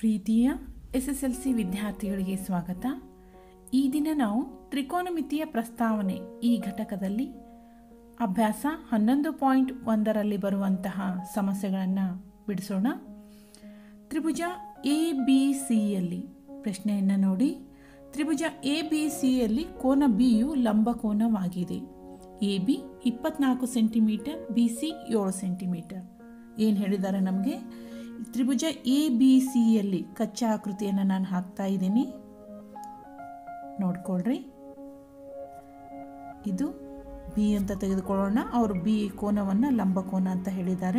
ಪ್ರೀತಿಯ S S L C ವಿದ್ಯಾರ್ಥಿಗಳಿಗೆ ಸ್ವಾಗತ ಈ ದಿನ ನಾವು ತ್ರಿಕೋನಮಿತಿಯ ಪ್ರಸ್ತಾವನೆ ಈ ಘಟಕದಲ್ಲಿ ಅಭ್ಯಾಸ ಹನ್ನೊಂದು ಪಾಯಿಂಟ್ ಒಂದರಲ್ಲಿ ಬರುವಂತಹ ಸಮಸ್ಯೆಗಳನ್ನು ಬಿಡಿಸೋಣ ತ್ರಿಭುಜ ಎ ಬಿ ಸಿಯಲ್ಲಿ ಪ್ರಶ್ನೆಯನ್ನು ನೋಡಿ ತ್ರಿಭುಜ ಎ ಬಿ ಸಿಯಲ್ಲಿ ಕೋನ ಬಿಯು ಲಂಬಕೋನವಾಗಿದೆ ಎ ಬಿ ಇಪ್ಪತ್ನಾಲ್ಕು ಸೆಂಟಿಮೀಟರ್ ಬಿ ಸಿ ಏಳು ಸೆಂಟಿಮೀಟರ್ ಏನು ಹೇಳಿದ್ದಾರೆ ನಮಗೆ ತ್ರಿಭುಜ ಎ ಬಿ ಸಿಯಲ್ಲಿ ಕಚ್ಚಾ ಆಕೃತಿಯನ್ನು ನಾನು ಹಾಕ್ತಾ ಇದ್ದೀನಿ ನೋಡ್ಕೊಳ್ರಿ ಇದು ಬಿ ಅಂತ ತೆಗೆದುಕೊಳ್ಳೋಣ ಅವರು ಬಿ ಕೋನವನ್ನು ಲಂಬಕೋನ ಅಂತ ಹೇಳಿದ್ದಾರೆ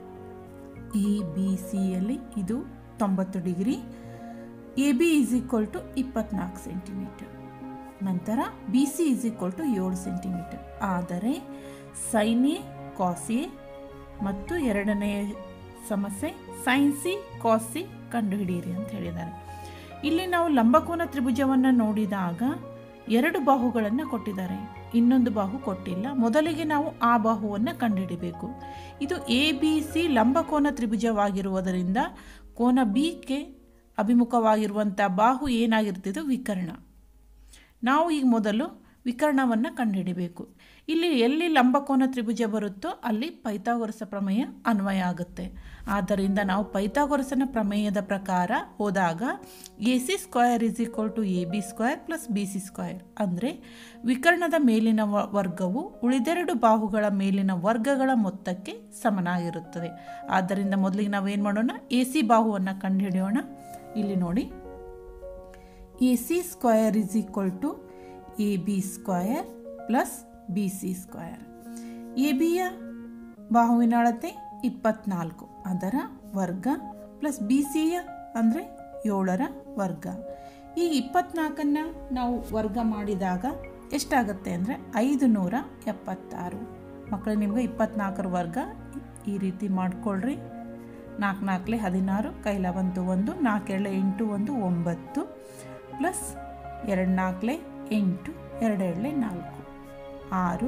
ಎ ಬಿ ಸಿಯಲ್ಲಿ ಇದು ತೊಂಬತ್ತು degree A B is equal to ಇಪ್ಪತ್ನಾಲ್ಕು ಸೆಂಟಿಮೀಟರ್ ನಂತರ B C is equal to ಏಳು ಸೆಂಟಿಮೀಟರ್ ಆದರೆ ಸೈನ್ ಎ ಕಾಸ್ ಎ ಮತ್ತು ಎರಡನೆಯ ಸಮಸ್ಯೆ ಸೈನ್ ಸಿ ಕಾಸ್ ಸಿ ಕಂಡುಹಿಡಿಯಿರಿ ಅಂತ ಹೇಳಿದ್ದಾರೆ ಇಲ್ಲಿ ನಾವು ಲಂಬಕೋನ ತ್ರಿಭುಜವನ್ನು ನೋಡಿದಾಗ ಎರಡು ಬಾಹುಗಳನ್ನು ಕೊಟ್ಟಿದ್ದಾರೆ ಇನ್ನೊಂದು ಬಾಹು ಕೊಟ್ಟಿಲ್ಲ ಮೊದಲಿಗೆ ನಾವು ಆ ಬಾಹುವನ್ನು ಕಂಡುಹಿಡಿಬೇಕು ಇದು ಎ ಬಿ ಸಿ ಲಂಬಕೋನ ತ್ರಿಭುಜವಾಗಿರುವುದರಿಂದ ಕೋನ ಬಿಗೆ ಅಭಿಮುಖವಾಗಿರುವಂಥ ಬಾಹು ಏನಾಗಿರ್ತಿದ್ದು ವಿಕರ್ಣ ನಾವು ಈಗ ಮೊದಲು ವಿಕರ್ಣವನ್ನು ಕಂಡುಹಿಡಿಬೇಕು ಇಲ್ಲಿ ಎಲ್ಲಿ ಲಂಬಕೋನ ತ್ರಿಭುಜ ಬರುತ್ತೋ ಅಲ್ಲಿ ಪೈಥಾಗೊರಸ ಪ್ರಮೇಯ ಅನ್ವಯ ಆಗುತ್ತೆ ಆದ್ದರಿಂದ ನಾವು ಪೈಥಾಗೊರಸನ ಪ್ರಮೇಯದ ಪ್ರಕಾರ ಹೋದಾಗ A C square is equal to A B square plus B C square ಅಂದರೆ ವಿಕರ್ಣದ ಮೇಲಿನ ವ- ವರ್ಗವು ಉಳಿದೆರಡು ಬಾಹುಗಳ ಮೇಲಿನ ವರ್ಗಗಳ ಮೊತ್ತಕ್ಕೆ ಸಮನಾಗಿರುತ್ತದೆ ಆದ್ದರಿಂದ ಮೊದಲಿಗೆ ನಾವೇನು ಮಾಡೋಣ ಎ ಸಿ ಬಾಹುವನ್ನು ಕಂಡುಹಿಡಿಯೋಣ ಇಲ್ಲಿ ನೋಡಿ A C square is equal to A B square plus B C square A ಬಿಯ ಬಾಹುವಿನ ಅಳತೆ ಇಪ್ಪತ್ನಾಲ್ಕು ಅದರ ವರ್ಗ ಪ್ಲಸ್ ಬಿ ಸಿಯ ಅಂದರೆ ಏಳರ ವರ್ಗ ಈ ಇಪ್ಪತ್ನಾಲ್ಕನ್ನು ನಾವು ವರ್ಗ ಮಾಡಿದಾಗ ಎಷ್ಟಾಗುತ್ತೆ ಅಂದರೆ ಐದು ನೂರ ಎಪ್ಪತ್ತಾರು ಮಕ್ಕಳು ನಿಮಗೆ ಇಪ್ಪತ್ನಾಲ್ಕರ ವರ್ಗ ಈ ರೀತಿ ಮಾಡ್ಕೊಳ್ರಿ ನಾಲ್ಕು ನಾಲ್ಕಲೆ ಹದಿನಾರು ಕೈಲ ಬಂತು ಒಂದು ನಾಲ್ಕೆರಳೆ ಎಂಟು ಒಂದು ಒಂಬತ್ತು ಪ್ಲಸ್ ಎರಡು ನಾಲ್ಕಲೆ ಎಂಟು ಎರಡೆರಡಲೆ ನಾಲ್ಕು ಆರು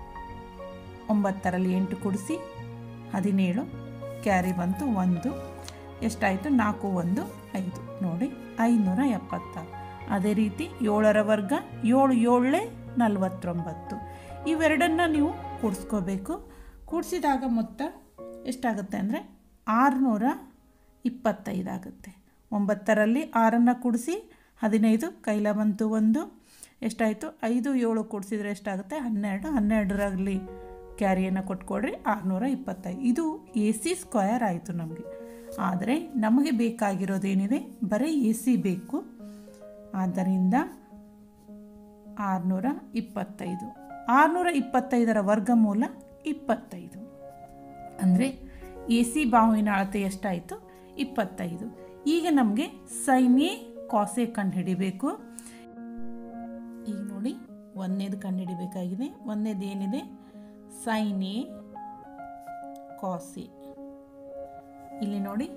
ಒಂಬತ್ತರಲ್ಲಿ ಎಂಟು ಕುಡಿಸಿ ಹದಿನೇಳು ಕ್ಯಾರಿ ಬಂತು ಒಂದು ಎಷ್ಟಾಯಿತು ನಾಲ್ಕು ಒಂದು ಐದು ನೋಡಿ ಐನೂರ ಎಪ್ಪತ್ತಾರು ಅದೇ ರೀತಿ ಏಳರ ವರ್ಗ ಏಳು ಏಳೇ ನಲವತ್ತೊಂಬತ್ತು ಇವೆರಡನ್ನು ನೀವು ಕೂಡಿಸ್ಕೋಬೇಕು ಕೂಡಿಸಿದಾಗ ಮೊತ್ತ ಎಷ್ಟಾಗುತ್ತೆ ಅಂದರೆ ಆರುನೂರ ಇಪ್ಪತ್ತೈದು ಆಗುತ್ತೆ ಒಂಬತ್ತರಲ್ಲಿ ಆರನ್ನು ಕೂಡಿಸಿ ಹದಿನೈದು ಕೈಲ ಬಂತು ಒಂದು ಎಷ್ಟಾಯಿತು ಐದು ಏಳು ಕೂಡಿಸಿದ್ರೆ ಎಷ್ಟಾಗುತ್ತೆ ಹನ್ನೆರಡು ಹನ್ನೆರಡರಲ್ಲಿ ಕ್ಯಾರಿಯನ್ನು ಕೊಟ್ಕೊಡ್ರಿ ಆರುನೂರ ಇಪ್ಪತ್ತೈದು ಇದು ಎ ಸಿ ಸ್ಕ್ವಯರ್ ಆಯಿತು ನಮಗೆ ಆದರೆ ನಮಗೆ ಬೇಕಾಗಿರೋದೇನಿದೆ ಬರೀ ಎ ಸಿ ಬೇಕು ಆದ್ದರಿಂದ ಆರುನೂರ ಇಪ್ಪತ್ತೈದು ಆರುನೂರ ಇಪ್ಪತ್ತೈದರ ವರ್ಗಮೂಲ ಇಪ್ಪತ್ತೈದು ಅಂದರೆ ಎ ಸಿ ಬಾಹುವಿನ ಅಳತೆ ಎಷ್ಟಾಯಿತು ಇಪ್ಪತ್ತೈದು ಈಗ ನಮಗೆ ಸೈನ್ ಎ ಕಾಸೆ ಕಂಡುಹಿಡಿಬೇಕು ಈಗ ನೋಡಿ ಒಂದನೇದು ಕಂಡುಹಿಡಿಬೇಕಾಗಿದೆ ಒಂದನೇದು ಏನಿದೆ ಸೈನ್ ಎ ಕಾಸೆ ಇಲ್ಲಿ ನೋಡಿ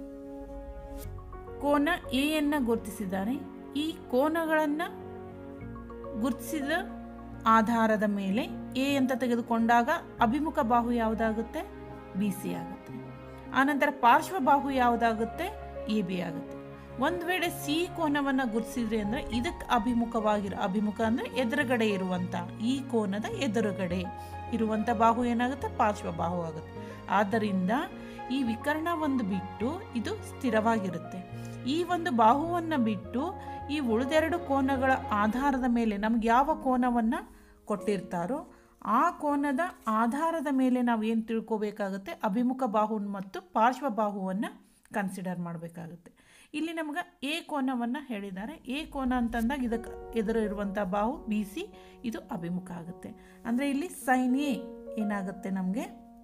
ಕೋನ ಎ ಅನ್ನು ಗುರುತಿಸಿದ್ದಾರೆ ಈ ಕೋನಗಳನ್ನು ಗುರುತಿಸಿದ ಆಧಾರದ ಮೇಲೆ ಎ ಅಂತ ತೆಗೆದುಕೊಂಡಾಗ ಅಭಿಮುಖ ಬಾಹು ಯಾವುದಾಗುತ್ತೆ ಬಿ ಸಿ ಆಗುತ್ತೆ ಆನಂತರ ಪಾರ್ಶ್ವ ಬಾಹು ಯಾವುದಾಗುತ್ತೆ ಎ ಬಿ ಆಗುತ್ತೆ ಒಂದು ವೇಳೆ ಸಿ ಕೋನವನ್ನು ಗುರುತಿಸಿದ್ರಿ ಅಂದರೆ ಇದಕ್ಕೆ ಅಭಿಮುಖವಾಗಿರೋ ಅಭಿಮುಖ ಅಂದರೆ ಎದುರುಗಡೆ ಇರುವಂಥ ಈ ಕೋನದ ಎದುರುಗಡೆ ಇರುವಂಥ ಬಾಹು ಏನಾಗುತ್ತೆ ಪಾರ್ಶ್ವ ಬಾಹು ಆಗುತ್ತೆ ಆದ್ದರಿಂದ ಈ ವಿಕರ್ಣ ಒಂದು ಬಿಟ್ಟು ಇದು ಸ್ಥಿರವಾಗಿರುತ್ತೆ ಈ ಒಂದು ಬಾಹುವನ್ನು ಬಿಟ್ಟು ಈ ಉಳಿದೆರಡು ಕೋನಗಳ ಆಧಾರದ ಮೇಲೆ ನಮ್ಗೆ ಯಾವ ಕೋನವನ್ನು ಕೊಟ್ಟಿರ್ತಾರೋ ಆ ಕೋನದ ಆಧಾರದ ಮೇಲೆ ನಾವು ಏನು ತಿಳ್ಕೋಬೇಕಾಗುತ್ತೆ ಅಭಿಮುಖ ಬಾಹು ಮತ್ತು ಪಾರ್ಶ್ವ ಬಾಹುವನ್ನು ಕನ್ಸಿಡರ್ ಮಾಡಬೇಕಾಗುತ್ತೆ ಇಲ್ಲಿ ನಮ್ಗೆ ಎ ಕೋನವನ್ನು ಹೇಳಿದ್ದಾರೆ ಎ ಕೋನ ಅಂತಂದಾಗ ಇದಕ್ಕೆ ಎದುರು ಇರುವಂಥ ಬಾಹು ಬಿ ಸಿ ಇದು ಅಭಿಮುಖ ಆಗುತ್ತೆ ಅಂದರೆ ಇಲ್ಲಿ ಸೈನ್ ಎ ಏನಾಗುತ್ತೆ ನಮಗೆ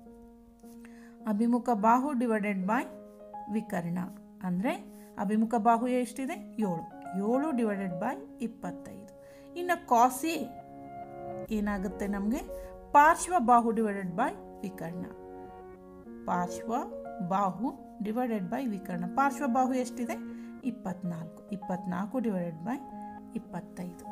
ಅಭಿಮುಖ ಬಾಹು ಡಿವೈಡೆಡ್ ಬೈ ವಿಕರ್ಣ ಅಂದರೆ ಅಭಿಮುಖ ಬಾಹು ಎಷ್ಟಿದೆ ಏಳು ಏಳು ಡಿವೈಡೆಡ್ ಬೈ ಇಪ್ಪತ್ತೈದು ಇನ್ನು ಕಾಸಿ ಏನಾಗುತ್ತೆ ನಮಗೆ ಪಾರ್ಶ್ವ ಬಾಹು ಡಿವೈಡೆಡ್ ಬೈ ವಿಕರ್ಣ ಪಾರ್ಶ್ವ ಬಾಹು ಡಿವೈಡೆಡ್ ಬೈ ವಿಕರ್ಣ ಪಾರ್ಶ್ವ ಬಾಹು ಎಷ್ಟಿದೆ ಇಪ್ಪತ್ನಾಲ್ಕು ಇಪ್ಪತ್ನಾಲ್ಕು ಡಿವೈಡೆಡ್ ಬೈ ಇಪ್ಪತ್ತೈದು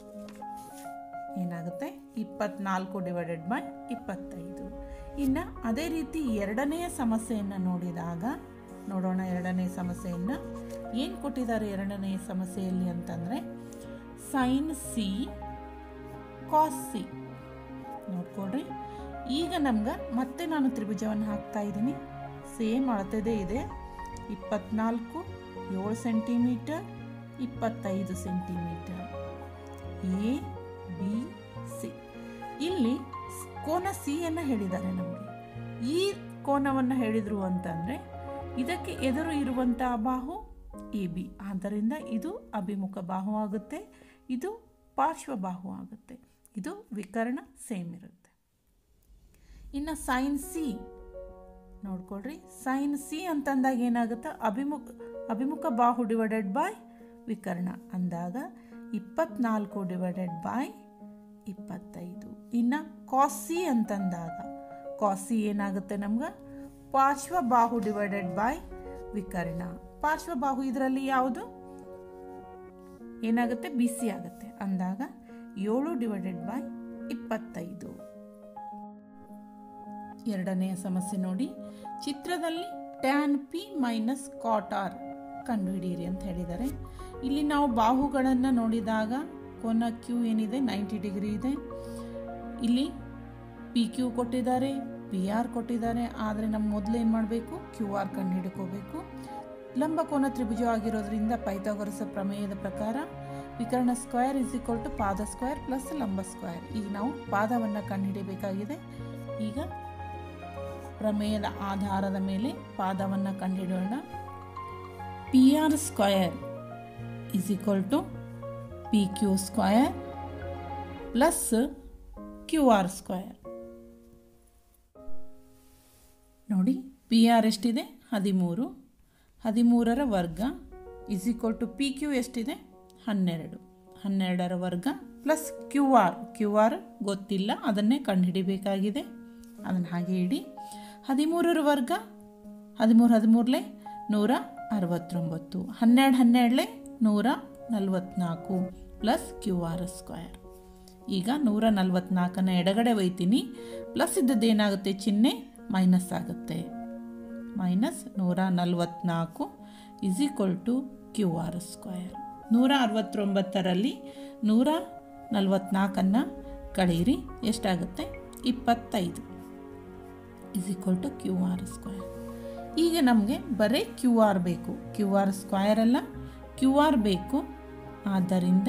ಏನಾಗುತ್ತೆ ಇಪ್ಪತ್ನಾಲ್ಕು ಡಿವೈಡೆಡ್ ಬೈ ಇಪ್ಪತ್ತೈದು ಇನ್ನು ಅದೇ ರೀತಿ ಎರಡನೆಯ ಸಮಸ್ಯೆಯನ್ನು ನೋಡಿದಾಗ ನೋಡೋಣ ಎರಡನೇ ಸಮಸ್ಯೆಯನ್ನು ಏನು ಕೊಟ್ಟಿದ್ದಾರೆ ಎರಡನೇ ಸಮಸ್ಯೆಯಲ್ಲಿ ಅಂತಂದರೆ ಸೈನ್ ಸಿ ಕಾಸ್ ಸಿ ನೋಡ್ಕೊಡ್ರಿ ಈಗ ನಮ್ಗೆ ಮತ್ತೆ ನಾನು ತ್ರಿಭುಜವನ್ನು ಹಾಕ್ತಾ ಇದ್ದೀನಿ ಸೇಮ್ ಅಳತೆದೇ ಇದೆ ಇಪ್ಪತ್ನಾಲ್ಕು ಏಳು ಸೆಂಟಿಮೀಟರ್ ಇಪ್ಪತ್ತೈದು ಸೆಂಟಿಮೀಟರ್ ಎ ಬಿ ಸಿ ಇಲ್ಲಿ ಸ್- ಕೋನ ಸಿಯನ್ನು ಹೇಳಿದ್ದಾರೆ ನಮಗೆ ಈ ಕೋನವನ್ನು ಹೇಳಿದರು ಅಂತಂದರೆ ಇದಕ್ಕೆ ಎದುರು ಇರುವಂತಹ ಬಾಹು ಎ ಬಿ ಆದ್ದರಿಂದ ಇದು ಅಭಿಮುಖ ಬಾಹು ಆಗುತ್ತೆ ಇದು ಪಾರ್ಶ್ವ ಬಾಹು ಆಗುತ್ತೆ ಇದು ವಿಕರ್ಣ ಸೇಮ್ ಇರುತ್ತೆ ಇನ್ನು ಸೈನ್ ಸಿ ನೋಡ್ಕೊಳ್ರಿ ಸೈನ್ ಸಿ ಅಂತಂದಾಗ ಏನಾಗುತ್ತೆ ಅಭಿಮುಖ ಅಭಿಮುಖ ಬಾಹು ಡಿವೈಡೆಡ್ ಬೈ ವಿಕರ್ಣ ಅಂದಾಗ ಇಪ್ಪತ್ನಾಲ್ಕು ಡಿವೈಡೆಡ್ ಬೈ ಇಪ್ಪತ್ತೈದು ಇನ್ನು ಕಾಸಿ ಅಂತಂದಾಗ ಕಾಸಿ ಏನಾಗುತ್ತೆ ನಮ್ಗೆ ಪಾರ್ಶ್ವ ಬಾಹು ಡಿವೈಡೆಡ್ ಬೈ ವಿಕರ್ಣ ಪಾರ್ಶ್ವ ಬಾಹು ಇದರಲ್ಲಿ ಯಾವುದು ಏನಾಗುತ್ತೆ ಬಿಸಿ ಆಗುತ್ತೆ ಅಂದಾಗ ಏಳು ಡಿವೈಡೆಡ್ ಬೈ ಇಪ್ಪತ್ತೈದು ಎರಡನೆಯ ಸಮಸ್ಯೆ ನೋಡಿ ಚಿತ್ರದಲ್ಲಿ ಟ್ಯಾನ್ ಪಿ ಮೈನಸ್ ಕಾಟಾರ್ ಕಂಡುಹಿಡಿಯಿರಿ ಅಂತ ಹೇಳಿದ್ದಾರೆ ಇಲ್ಲಿ ನಾವು ಬಾಹುಗಳನ್ನು ನೋಡಿದಾಗ ಕೋನ ಕ್ಯೂ ಏನಿದೆ ನೈಂಟಿ ಡಿಗ್ರಿ ಇದೆ ಇಲ್ಲಿ ಪಿ ಕ್ಯೂ ಕೊಟ್ಟಿದ್ದಾರೆ ಪಿ ಆರ್ ಕೊಟ್ಟಿದ್ದಾರೆ ಆದರೆ ನಮ್ಮ ಮೊದಲು ಏನು ಮಾಡಬೇಕು ಕ್ಯೂ ಆರ್ ಕಂಡು ಹಿಡ್ಕೋಬೇಕು ಲಂಬಕೋನ ತ್ರಿಭುಜ ಆಗಿರೋದ್ರಿಂದ ಪೈಥಾಗೊರಸ ಪ್ರಮೇಯದ ಪ್ರಕಾರ ವಿಕರ್ಣ ಸ್ಕ್ವೇರ್ ಇಸ್ ಈಕ್ವಲ್ ಟು ಪಾದ ಸ್ಕ್ವೇರ್ ಪ್ಲಸ್ ಲಂಬ ಸ್ಕ್ವೇರ್ ಈಗ ನಾವು ಪಾದವನ್ನು ಕಂಡುಹಿಡಿಯಬೇಕಾಗಿದೆ ಈಗ ಪ್ರಮೇಯದ ಆಧಾರದ ಮೇಲೆ ಪಾದವನ್ನು ಕಂಡುಹಿಡಿಯೋಣ P R square is equal to P Q square plus Q R square ನೋಡಿ ಪಿ ಆರ್ ಎಷ್ಟಿದೆ ಹದಿಮೂರು ಹದಿಮೂರರ ವರ್ಗ is equal to P Q ಎಷ್ಟಿದೆ ಹನ್ನೆರಡು ಹನ್ನೆರಡರ ವರ್ಗ plus Q R Q R ಗೊತ್ತಿಲ್ಲ ಅದನ್ನೇ ಕಂಡುಹಿಡಿಬೇಕಾಗಿದೆ ಅದನ್ನು ಹಾಗೆ ಇಡಿ ಹದಿಮೂರರ ವರ್ಗ ಹದಿಮೂರು ಹದಿಮೂರಲೆ ನೂರ ಅರವತ್ತೊಂಬತ್ತು ಹನ್ನೆರಡು ಹನ್ನೆರಡಲೆ ನೂರ ನಲವತ್ನಾಲ್ಕು ಪ್ಲಸ್ ಕ್ಯೂ ಆರ್ ಸ್ಕ್ವಯರ್ ಈಗ ನೂರ ನಲವತ್ನಾಲ್ಕನ ಎಡಗಡೆ ಒಯ್ತೀನಿ ಪ್ಲಸ್ ಇದ್ದದ್ದು ಏನಾಗುತ್ತೆ ಚಿಹ್ನೆ ಮೈನಸ್ ಆಗುತ್ತೆ ಮೈನಸ್ ನೂರ ನಲವತ್ನಾಲ್ಕು is equal to Q R square ನೂರ ಅರವತ್ತೊಂಬತ್ತರಲ್ಲಿ ನೂರ ನಲವತ್ನಾಲ್ಕನ್ನು ಕಳೀರಿ ಎಷ್ಟಾಗುತ್ತೆ ಇಪ್ಪತ್ತೈದು is equal to Q R square ಈಗ ನಮಗೆ ಬರೀ ಕ್ಯೂ ಆರ್ ಬೇಕು ಕ್ಯೂ ಆರ್ ಸ್ಕ್ವಯರ್ ಅಲ್ಲ ಕ್ಯೂ ಆರ್ ಬೇಕು ಆದ್ದರಿಂದ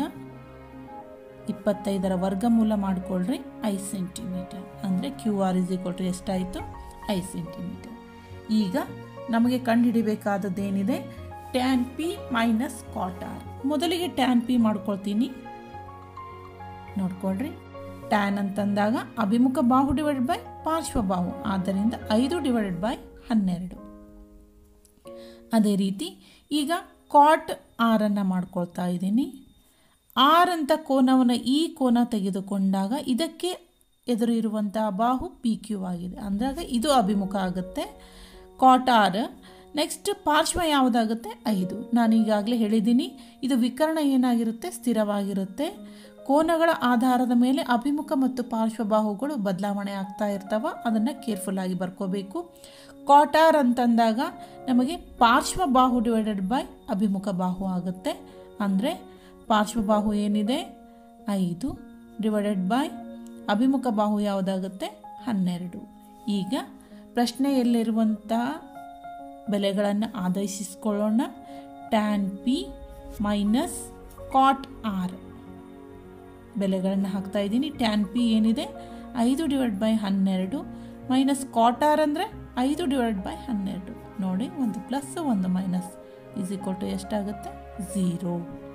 ಇಪ್ಪತ್ತೈದರ ವರ್ಗಮೂಲ ಮಾಡಿಕೊಳ್ಳ್ರಿ ಐದು ಸೆಂಟಿಮೀಟರ್ ಅಂದರೆ Q R is equal to ಎಷ್ಟಾಯಿತು ಐದು ಸೆಂಟಿಮೀಟರ್ ಈಗ ನಮಗೆ ಕಂಡುಹಿಡಿಬೇಕಾದದ್ದು ಏನಿದೆ ಟ್ಯಾನ್ ಪಿ ಮೈನಸ್ ಕಾಟಾರ್ ಮೊದಲಿಗೆ ಟ್ಯಾನ್ ಪಿ ಮಾಡ್ಕೊಳ್ತೀನಿ ನೋಡ್ಕೊಳ್ರಿ ಟ್ಯಾನ್ ಅಂತಂದಾಗ ಅಭಿಮುಖ ಬಾಹು ಡಿವೈಡೆಡ್ ಬೈ ಪಾರ್ಶ್ವ ಬಾಹು ಆದ್ದರಿಂದ ಐದು ಡಿವೈಡೆಡ್ ಬೈ ಹನ್ನೆರಡು ಅದೇ ರೀತಿ ಈಗ ಕಾಟ್ ಆರನ್ನು ಮಾಡ್ಕೊಳ್ತಾ ಇದ್ದೀನಿ ಆರ್ ಅಂತ ಕೋನವನ್ನು ಈ ಕೋನ ತೆಗೆದುಕೊಂಡಾಗ ಇದಕ್ಕೆ ಎದುರು ಇರುವಂತಹ ಬಾಹು ಪಿ ಕ್ಯೂ ಆಗಿದೆ ಅಂದಾಗ ಇದು ಅಭಿಮುಖ ಆಗುತ್ತೆ ಕಾಟ್ ಆರ್ ನೆಕ್ಸ್ಟ್ ಪಾರ್ಶ್ವ ಯಾವುದಾಗುತ್ತೆ ಐದು ನಾನು ಈಗಾಗಲೇ ಹೇಳಿದ್ದೀನಿ ಇದು ವಿಕರ್ಣ ಏನಾಗಿರುತ್ತೆ ಸ್ಥಿರವಾಗಿರುತ್ತೆ ಕೋನಗಳ ಆಧಾರದ ಮೇಲೆ ಅಭಿಮುಖ ಮತ್ತು ಪಾರ್ಶ್ವ ಬಾಹುಗಳು ಬದಲಾವಣೆ ಆಗ್ತಾ ಇರ್ತಾವ ಅದನ್ನು ಕೇರ್ಫುಲ್ ಆಗಿ ಬರ್ಕೋಬೇಕು ಕಾಟಾರ್ ಅಂತಂದಾಗ ನಮಗೆ ಪಾರ್ಶ್ವ ಬಾಹು ಡಿವೈಡೆಡ್ ಬೈ ಅಭಿಮುಖ ಬಾಹು ಆಗುತ್ತೆ ಅಂದರೆ ಪಾರ್ಶ್ವ ಬಾಹು ಏನಿದೆ ಐದು ಡಿವೈಡೆಡ್ ಬೈ ಅಭಿಮುಖ ಬಾಹು ಯಾವುದಾಗುತ್ತೆ ಹನ್ನೆರಡು ಈಗ ಪ್ರಶ್ನೆಯಲ್ಲಿರುವಂತಹ ಬೆಲೆಗಳನ್ನು ಆದೇಶಿಸಿಕೊಳ್ಳೋಣ tan P minus cot R ಬೆಲೆಗಳನ್ನು ಹಾಕ್ತಾ ಇದ್ದೀನಿ ಟ್ಯಾನ್ ಪಿ ಏನಿದೆ ಐದು ಡಿವೈಡ್ ಬೈ ಹನ್ನೆರಡು ಮೈನಸ್ ಕಾಟಾರ್ ಅಂದರೆ ಐದು ಡಿವೈಡ್ ಬೈ ಹನ್ನೆರಡು ನೋಡಿ ಒಂದು ಪ್ಲಸ್ ಒಂದು ಮೈನಸ್ ಈಸ್ ಈಕ್ವಲ್ ಟು ಎಷ್ಟಾಗುತ್ತೆ ಝೀರೋ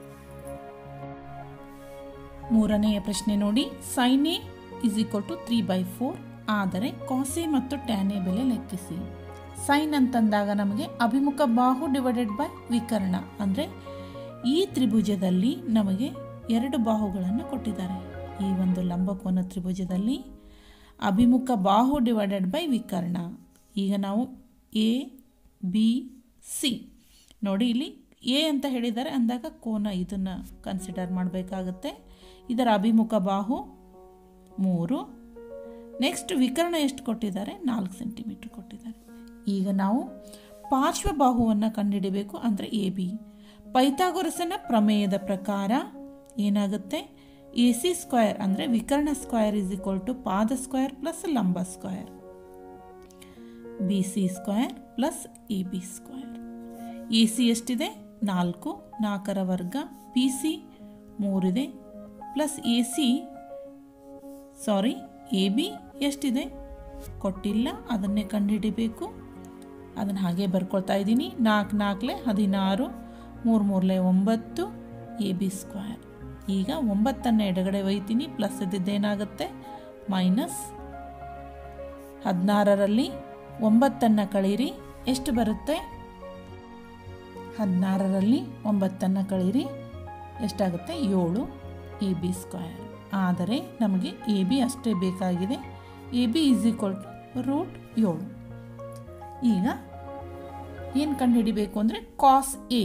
ಮೂರನೆಯ ಪ್ರಶ್ನೆ ನೋಡಿ sine A is equal to three by four ಆದರೆ ಕಾಸೆ ಮತ್ತು ಟ್ಯಾನ್ ಎ ಬೆಲೆ ಲೆಕ್ಕಿಸಿ ಸೈನ್ ಅಂತಂದಾಗ ನಮಗೆ ಅಭಿಮುಖ ಬಾಹು ಡಿವೈಡೆಡ್ ಬೈ ವಿಕರ್ಣ ಅಂದರೆ ಈ ತ್ರಿಭುಜದಲ್ಲಿ ನಮಗೆ ಎರಡು ಬಾಹುಗಳನ್ನು ಕೊಟ್ಟಿದ್ದಾರೆ ಈ ಒಂದು ಲಂಬಕೋನ ತ್ರಿಭುಜದಲ್ಲಿ ಅಭಿಮುಖ ಬಾಹು ಡಿವೈಡೆಡ್ ಬೈ ವಿಕರ್ಣ ಈಗ ನಾವು ಎ ಬಿ ಸಿ ನೋಡಿ ಇಲ್ಲಿ ಎ ಅಂತ ಹೇಳಿದ್ದಾರೆ ಅಂದಾಗ ಕೋನ ಇದನ್ನು ಕನ್ಸಿಡರ್ ಮಾಡಬೇಕಾಗುತ್ತೆ ಇದರ ಅಭಿಮುಖ ಬಾಹು ಮೂರು ನೆಕ್ಸ್ಟ್ ವಿಕರ್ಣ ಎಷ್ಟು ಕೊಟ್ಟಿದ್ದಾರೆ ನಾಲ್ಕು ಸೆಂಟಿಮೀಟ್ರ್ ಕೊಟ್ಟಿದ್ದಾರೆ ಈಗ ನಾವು ಪಾರ್ಶ್ವ ಬಾಹುವನ್ನು ಕಂಡುಹಿಡಿಬೇಕು ಅಂದರೆ ಎ ಬಿ ಪೈಥಾಗೊರಸನ ಪ್ರಮೇಯದ ಪ್ರಕಾರ ಏನಾಗುತ್ತೆ ಎ ಸಿ ಸ್ಕ್ವೇರ್ ಅಂದರೆ ವಿಕರ್ಣ ಸ್ಕ್ವೇರ್ ಇಸ್ ಈಕ್ವಲ್ ಟು ಪಾದ ಸ್ಕ್ವೇರ್ ಪ್ಲಸ್ ಲಂಬ square B C square plus A B square A C ಎಷ್ಟಿದೆ ನಾಲ್ಕು ನಾಲ್ಕರ ವರ್ಗ ಪಿ ಸಿ ಮೂರಿದೆ plus A C sorry A B ಎಷ್ಟಿದೆ ಕೊಟ್ಟಿಲ್ಲ ಅದನ್ನೇ ಕಂಡುಹಿಡಿಬೇಕು ಅದನ್ನು ಹಾಗೆ ಬರ್ಕೊಳ್ತಾ ಇದ್ದೀನಿ ನಾಲ್ಕು ನಾಲ್ಕಲೆ ಹದಿನಾರು ಮೂರು ಮೂರಲೆ ಒಂಬತ್ತು ಎ ಬಿ ಸ್ಕ್ವೇರ್ ಈಗ ಒಂಬತ್ತನ್ನು ಎಡಗಡೆ ಒಯ್ತೀನಿ ಪ್ಲಸ್ ಇದ್ದಿದ್ದೇನಾಗುತ್ತೆ ಮೈನಸ್ ಹದಿನಾರರಲ್ಲಿ ಒಂಬತ್ತನ್ನು ಕಳೀರಿ ಎಷ್ಟು ಬರುತ್ತೆ ಹದಿನಾರರಲ್ಲಿ ಒಂಬತ್ತನ್ನು ಕಳೀರಿ ಎಷ್ಟಾಗುತ್ತೆ ಏಳು ಎ ಬಿ ಸ್ಕ್ವೇರ್ ಆದರೆ ನಮಗೆ ಎ ಬಿ ಅಷ್ಟೇ ಬೇಕಾಗಿದೆ A B is equal to root ಏಳು ಈಗ ಏನು ಕಂಡುಹಿಡಿಬೇಕು ಅಂದರೆ ಕಾಸ್ ಎ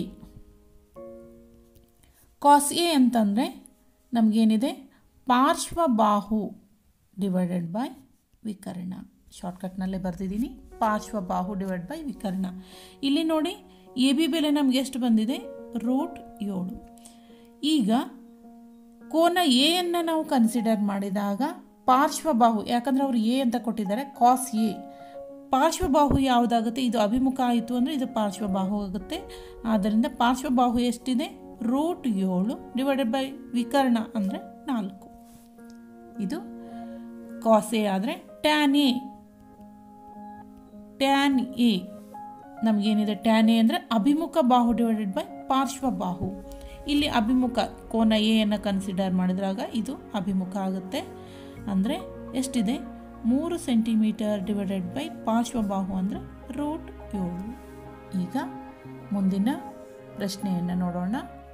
ಕಾಸ್ ಎ ಅಂತಂದರೆ ನಮಗೇನಿದೆ ಪಾರ್ಶ್ವಬಾಹು ಡಿವೈಡೆಡ್ ಬೈ ವಿಕರ್ಣ ಶಾರ್ಟ್ಕಟ್ನಲ್ಲೇ ಬರೆದಿದ್ದೀನಿ ಪಾರ್ಶ್ವಬಾಹು ಡಿವೈಡ್ ಬೈ ವಿಕರ್ಣ ಇಲ್ಲಿ ನೋಡಿ ಎ ಬಿ ಬೆಲೆ ನಮಗೆ ಎಷ್ಟು ಬಂದಿದೆ ರೂಟ್ ಏಳು ಈಗ ಕೋನ ಎ ಅನ್ನು ನಾವು ಕನ್ಸಿಡರ್ ಮಾಡಿದಾಗ ಪಾರ್ಶ್ವಬಾಹು ಯಾಕಂದರೆ ಅವರು ಎ ಅಂತ ಕೊಟ್ಟಿದ್ದಾರೆ ಕಾಸ್ ಎ ಪಾರ್ಶ್ವಬಾಹು ಯಾವುದಾಗುತ್ತೆ ಇದು ಅಭಿಮುಖ ಆಯಿತು ಅಂದರೆ ಇದು ಪಾರ್ಶ್ವಬಾಹು ಆಗುತ್ತೆ ಆದ್ದರಿಂದ ಪಾರ್ಶ್ವಬಾಹು ಎಷ್ಟಿದೆ ರೂಟ್ ಏಳು ಡಿವೈಡೆಡ್ ಬೈ ವಿಕರ್ಣ ಅಂದರೆ ನಾಲ್ಕು ಇದು ಕಾಸ್ ಎ ಆದರೆ ಟ್ಯಾನ್ ಎ ಟ್ಯಾನ್ ಎ ನಮಗೇನಿದೆ ಟ್ಯಾನ್ ಎ ಅಂದರೆ ಅಭಿಮುಖ ಬಾಹು ಡಿವೈಡೆಡ್ ಬೈ ಪಾರ್ಶ್ವಬಾಹು ಇಲ್ಲಿ ಅಭಿಮುಖ ಕೋನ ಎ ಅನ್ನು ಕನ್ಸಿಡರ್ ಮಾಡಿದ್ರಾಗ ಇದು ಅಭಿಮುಖ ಆಗುತ್ತೆ ಅಂದರೆ ಎಷ್ಟಿದೆ ಮೂರು ಸೆಂಟಿಮೀಟರ್ ಡಿವೈಡೆಡ್ ಬೈ ಪಾರ್ಶ್ವಬಾಹು ಅಂದರೆ ರೂಟ್ ಏಳು ಈಗ ಮುಂದಿನ ಪ್ರಶ್ನೆಯನ್ನು ನೋಡೋಣ